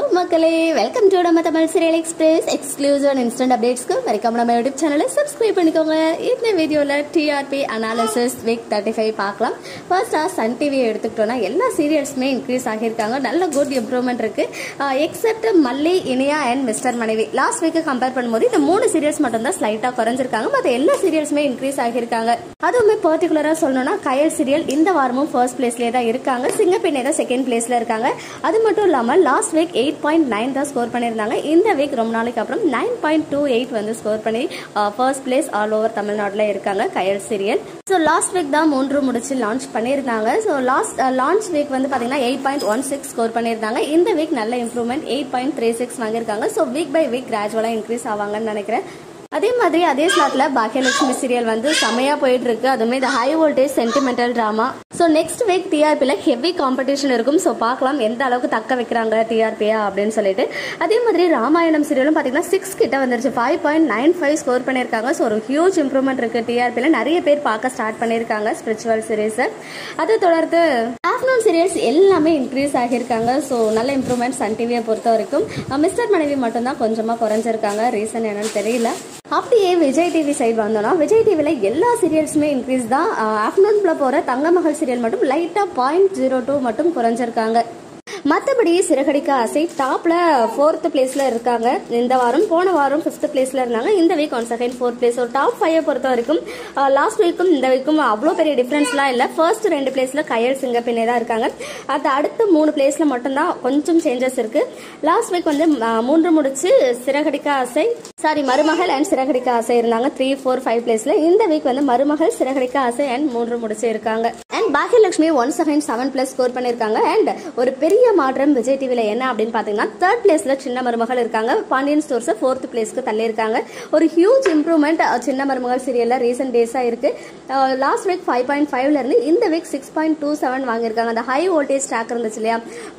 மக்களே welcome to நம்ம Tamil serial express exclusive and instant அப்டேட்ஸ்க்கு வரைக்கும் நம்ம யூடியூப் சேனலை சப்ஸ்கிரைப் பண்ணிக்கோங்க இந்த வீடியோவில் TRP analysis week thirty five பார்க்கலாம் ஃபர்ஸ்ட்டாக சன் டிவி எடுத்துக்கிட்டோன்னா எல்லா சீரியல்ஸுமே இன்க்ரீஸ் ஆகியிருக்காங்க நல்ல குட் இம்ப்ரூவ்மெண்ட் இருக்கு except Malli Iniya and mister மனைவி லாஸ்ட் வீக்கு கம்பேர் பண்ணும்போது இந்த மூணு சீரியல்ஸ் மட்டும் தான் ஸ்லைட்டாக குறைஞ்சிருக்காங்க மற்ற எல்லா சீரியல்ஸுமே இன்க்ரீஸ் ஆகியிருக்காங்க அதுவுமே பர்டிகுலராக சொல்லணும்னா கயல் சீரியல் இந்த வாரமும் ஃபர்ஸ்ட் பிளேஸ்லேயே தான் இருக்காங்க சிங்கப்பெண்ணே தான் செகண்ட் பிளேஸ்ல இருக்காங்க அது மட்டும் இல்லாமல் last week eight point nine தான் ஸ்கோர் பண்ணியிருந்தாங்க இந்த வீக் ரொம்ப நாளைக்கு அப்புறம் நைன் பாயிண்ட் டூ எயிட் வந்து ஸ்கோர் பண்ணி ஃபர்ஸ்ட் பிளேஸ் ஆல் ஓவர் தமிழ்நாட்டில் இருக்காங்க Kayal serial so last week தான் மூன்று முடிச்சு லான்ச் பண்ணியிருந்தாங்க ஸோ லாஸ்ட் லான்ச் வீக் வந்து பார்த்தீங்கன்னா eight point one six score பண்ணியிருந்தாங்க இந்த வீக் நல்ல improvement eight point three six வாங்கியிருக்காங்க ஸோ வீக் பை வீக் கிராஜுவலாக இன்க்ரீஸ் ஆவாங்கன்னு நினைக்கிறேன் அதே மாதிரி அதே ஸ்லாட்ல பாக்கியலட்சுமி சீரியல் வந்து செமையா போயிட்டு இருக்கு அதுவுமே இந்த high voltage sentimental drama so next week டிஆர்பியில் ஹெவி காம்படிஷன் இருக்கும் ஸோ பார்க்கலாம் எந்த அளவுக்கு தக்க வைக்கிறாங்க டிஆர்பியா அப்படின்னு சொல்லிட்டு அதே மாதிரி ராமாயணம் சீரியலும் பார்த்தீங்கன்னா சிக்ஸ் கிட்ட வந்துருச்சு five point nine five score பண்ணியிருக்காங்க ஸோ ஒரு ஹியூஜ் இம்ப்ரூவ்மெண்ட் இருக்கு டிஆர்பியில் நிறைய பேர் பார்க்க ஸ்டார்ட் பண்ணியிருக்காங்க ஸ்பிரிச்சுவல் சீரீஸ் அதை தொடர்ந்து ஆஃப்டர்நூன் சீரியல்ஸ் எல்லாமே இன்க்ரீஸ் ஆகியிருக்காங்க ஸோ நல்ல இம்ப்ரூவ்மெண்ட் சன் டிவியை பொறுத்த வரைக்கும் மிஸ்டர் மனைவி மட்டும்தான் கொஞ்சமாக குறைஞ்சிருக்காங்க ரீசன் என்னன்னு தெரியல அப்படியே விஜய் டிவி சைடு வந்தோம்னா விஜய் டிவியில் எல்லா சீரியல்ஸுமே இன்க்ரீஸ் தான் ஆஃப்டர்நூனில் போகிற தங்கமகள் சீரியல் மட்டும் லைட்டாக பாயிண்ட் ஜீரோ டூ மட்டும் குறைஞ்சிருக்காங்க மற்றபடி சிறகடிக்க ஆசை டாப்ல ஃபோர்த் பிளேஸ்ல இருக்காங்க இந்த வாரம் போன வாரம் ஃபிஃப்த் பிளேஸ்ல இருந்தாங்க இந்த week one second fourth place ஒரு டாப் ஃபைவ் பொறுத்த வரைக்கும் லாஸ்ட் வீக்கும் இந்த வீக்கும் அவ்வளோ பெரிய டிஃப்ரென்ஸ்லாம் இல்லை ஃபர்ஸ்ட் ரெண்டு பிளேஸ்ல கயல் சிங்கப்பின்னே தான் இருக்காங்க அது அடுத்த மூணு பிளேஸ்ல மட்டும்தான் கொஞ்சம் சேஞ்சஸ் இருக்கு லாஸ்ட் வீக் வந்து மூன்று முடிச்சு சிறகடிக்க ஆசை சாரி மருமகள் அண்ட் சிறகடிக்க ஆசை இருந்தாங்க த்ரீ ஃபோர் ஃபைவ் பிளேஸ்ல இந்த வீக் வந்து மருமகள் சிறகடிக்க ஆசை அண்ட் மூன்று முடிச்சு இருக்காங்க and Baakiyalakshmi one second seven plus score பண்ணியிருக்காங்க அண்ட் ஒரு பெரிய மாற்றம் விஜய் டிவியில் என்ன அப்படின்னு பார்த்தீங்கன்னா தேர்ட் பிளேஸ்ல சின்ன மருமகள் இருக்காங்க பாண்டியன் ஸ்டோர்ஸ் ஃபோர்த் பிளேஸ்க்கு தள்ளி இருக்காங்க ஒரு ஹியூஜ் இம்ப்ரூவ்மெண்ட் சின்ன மருமகள் சீரியல்ல ரீசெண்ட் டேஸா இருக்கு லாஸ்ட் வீக் ஃபைவ் பாயிண்ட் ஃபைவ்ல இருந்து இந்த week six point two seven வாங்கியிருக்காங்க அந்த ஹை வோல்டேஜ் ட்ராக் இருந்துச்சு இல்லையா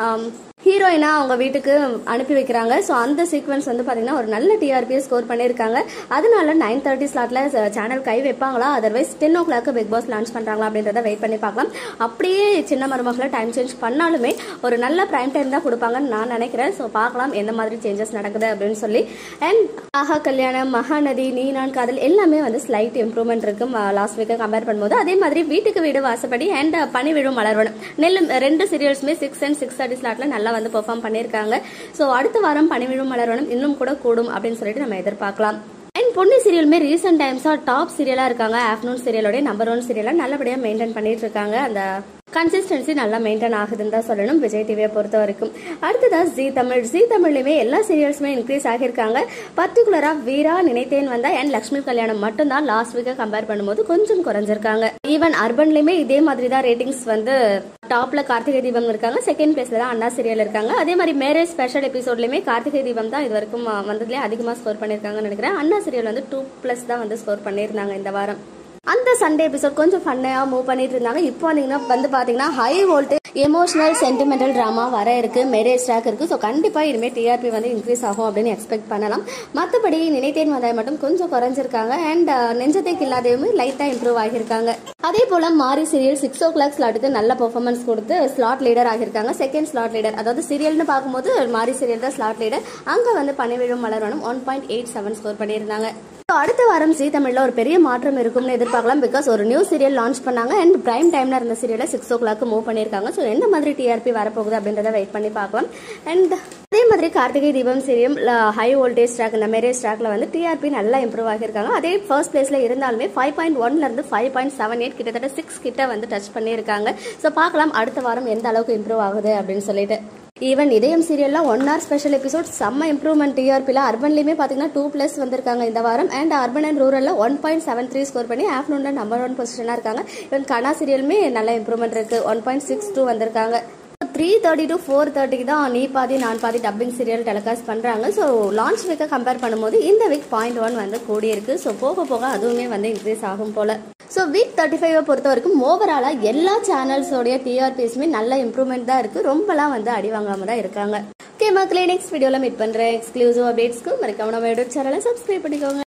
ஹீரோயினா அவங்க வீட்டுக்கு அனுப்பி வைக்கிறாங்க ஸோ அந்த சீக்வன்ஸ் வந்து பார்த்தீங்கன்னா ஒரு நல்ல டிஆர்பியை ஸ்கோர் பண்ணியிருக்காங்க அதனால நைன் தேர்ட்டி ஸ்லாட்ல சேனல் கை வைப்பாங்களா otherwise ten o'clock big boss launch பண்ணுறாங்களா அப்படின்றத வெயிட் பண்ணி பார்க்கலாம் அப்படியே சின்ன மருமகளை டைம் சேஞ்ச் பண்ணாலுமே ஒரு நல்ல ப்ரைம் டைம் தான் கொடுப்பாங்கன்னு நான் நினைக்கிறேன் ஸோ பார்க்கலாம் எந்த மாதிரி சேஞ்சஸ் நடக்குது அப்படின்னு சொல்லி அண்ட் ஆஹா கல்யாணம் மகாநதி நீ நான் காதல் எல்லாமே வந்து ஸ்லைட் இம்ப்ரூவ்மெண்ட் இருக்கும் லாஸ்ட் வீக்கை கம்பேர் பண்ணும்போது அதே மாதிரி வீட்டுக்கு வீடு வாசப்படி அண்ட் பனி விழும் மலர்வனம் நெல் ரெண்டு சீரியல்ஸுமே சிக்ஸ் அண்ட் சிக்ஸ் தேர்ட்டி ஸ்லாட்ல நல்லா வந்து பெர்ஃபார்ம் பண்ணியிருக்காங்க ஸோ அடுத்த வாரம் பனிவிழும் மலர்வனம் இன்னும் கூட கூடும் அப்படின்னு சொல்லிட்டு நம்ம எதிர்பார்க்கலாம் அண்ட் பொன்னி சீரியலுமே ரீசெண்ட் டைம்ஸாக டாப் சீரியலாக இருக்காங்க ஆஃப்டர்நூன் சீரியலோட நம்பர் ஒன் சீரியலாக நல்லபடியாக மெயின்டைன் பண்ணிட்டு இருக்காங்க அந்த கன்சிஸ்டன்சி நல்லா மெயின்டைன் ஆகுதுன்னு தான் சொல்லணும் விஜய் டிவியை பொறுத்த வரைக்கும் அடுத்ததா ஜி தமிழ் ஜி தமிழ்லையுமே எல்லா சீரியல்ஸுமே இன்க்ரீஸ் ஆகியிருக்காங்க பர்டிகுலராக வீரா நினைத்தேன் வந்தா அண்ட் லக்ஷ்மி கல்யாணம் மட்டும்தான் லாஸ்ட் வீக்கை கம்பேர் பண்ணும்போது கொஞ்சம் குறைஞ்சிருக்காங்க ஈவன் அர்பன்லையுமே இதே மாதிரி தான் ரேட்டிங்ஸ் வந்து டாப்ல கார்த்திகை தீபம் இருக்காங்க செகண்ட் பிளேஸ்ல தான் அண்ணா சீரியல் இருக்காங்க அதே மாதிரி மேரேஜ் ஸ்பெஷல் எபிசோட்லயுமே கார்த்திகை தீபம் தான் இது வரைக்கும் வந்ததுலேயே அதிகமாக ஸ்கோர் பண்ணியிருக்காங்கன்னு நினைக்கிறேன் அண்ணா சீரியல் வந்து டூ பிளஸ் தான் வந்து ஸ்கோர் பண்ணியிருந்தாங்க இந்த வாரம் அந்த சண்டே எபிசோட் கொஞ்சம் ஃபன்னையாக மூவ் பண்ணிட்டு இருந்தாங்க இப்போ வந்தீங்கன்னா வந்து பார்த்தீங்கன்னா high voltage emotional sentimental drama வர இருக்கு மேரேஜ் ட்ராக் இருக்கு ஸோ கண்டிப்பாக இனிமேல் டிஆர்பி வந்து இன்க்ரீஸ் ஆகும் அப்படின்னு எக்ஸ்பெக்ட் பண்ணலாம் மற்றபடி நினைத்தேன் வந்தாய் மட்டும் கொஞ்சம் குறைஞ்சிருக்காங்க அண்ட் நெஞ்சத்தை இல்லாதவங்க லைட்டாக இம்ப்ரூவ் ஆகியிருக்காங்க அதே போல் Maari serial six o'clock ஸ்லாட்டுக்கு நல்ல பெர்ஃபார்மன்ஸ் கொடுத்து ஸ்லாட் லீடர் ஆகியிருக்காங்க செகண்ட் ஸ்லாட் லீடர் அதாவது சீரியல்னு பார்க்கும்போது மாரி சீரியல் தான் ஸ்லாட் லீடர் அங்கே வந்து Panivizhum Malarvanam one point eight seven score பண்ணியிருந்தாங்க அடுத்த வாரம் ஜி தமிழ்ல ஒரு பெரிய மாற்றம் இருக்கும்னு எதிர்பார்க்கலாம் பிகாஸ் ஒரு நியூ சீரியல் லான்ச் பண்ணாங்க அண்ட் பிரைம் டைம்ல இருந்த சீரியலை சிக்ஸ் ஓ கிளாக் மூவ் பண்ணியிருக்காங்க ஸோ எந்த மாதிரி டிஆர்பி வரப்போகுது அப்படின்றத வெயிட் பண்ணி பார்க்கலாம் அண்ட் அதே மாதிரி Karthigai Deepam serial high voltage track இந்த மேரேஜ் ட்ராக்ல வந்து டிஆர்பி நல்லா இம்ப்ரூவ் ஆகியிருக்காங்க அதே ஃபர்ஸ்ட் பிளேஸ்ல இருந்தாலுமே ஃபைவ் பாயிண்ட் ஒன்ல இருந்து ஃபைவ் பாயிண்ட் செவன் எயிட் கிட்டத்தட்ட சிக்ஸ் கிட்ட வந்து டச் பண்ணியிருக்காங்க ஸோ பார்க்கலாம் அடுத்த வாரம் எந்த அளவுக்கு இம்ப்ரூவ் ஆகுது அப்படின்னு சொல்லிட்டு ஈவன் இதயம் சீரியல்ல ஒன் ஹவர் ஸ்பெஷல் எபிசோட் செம்ம இம்ப்ரூவ்மெண்ட் டிஆர்பியில் அர்பன்லையுமே பார்த்தீங்கன்னா டூ ப்ளஸ் வந்திருக்காங்க இந்த வாரம் அண்ட் அர்பன் அண்ட் ரூரலில் one point seven three score பண்ணி ஆஃப்டர்நூன்ல நம்பர் ஒன் பொசிஷனாக இருக்காங்க ஈவன் கனா சீரியலுமே நல்ல இம்ப்ரூவ்மெண்ட் இருக்கு ஒன் பாயிண்ட் சிக்ஸ் டூ வந்திருக்காங்க த்ரீ தேர்ட்டி டு ஃபோர் தேர்ட்டிக்கு தான் Nee Pathi Naan Pathi dubbing serial telecast பண்ணுறாங்க ஸோ லான்ச் வீக்கை கம்பேர் பண்ணும்போது இந்த வீக் பாயிண்ட் ஒன் வந்து கூடி இருக்கு ஸோ போக போக அதுவுமே வந்து இன்க்ரீஸ் ஆகும் போல ஸோ வீக் தேர்ட்டி ஃபைவை பொறுத்த வரைக்கும் ஓவராலாக எல்லா சேனல்ஸோடைய டிஆர்பிஸுமே நல்ல இம்ப்ரூவ்மெண்ட் தான் இருக்குது ரொம்பலாம் வந்து அடி வாங்காம தான் இருக்காங்க ஓகே மக்களே நெக்ஸ்ட் வீடியோவில் மீட் பண்ணுறேன் எக்ஸ்க்ளூசிவ் அப்டேட்ஸ்க்கு மறக்காம நம்ம யூடியூப் சேனலை சப்ஸ்கிரைப் பண்ணிக்கோங்க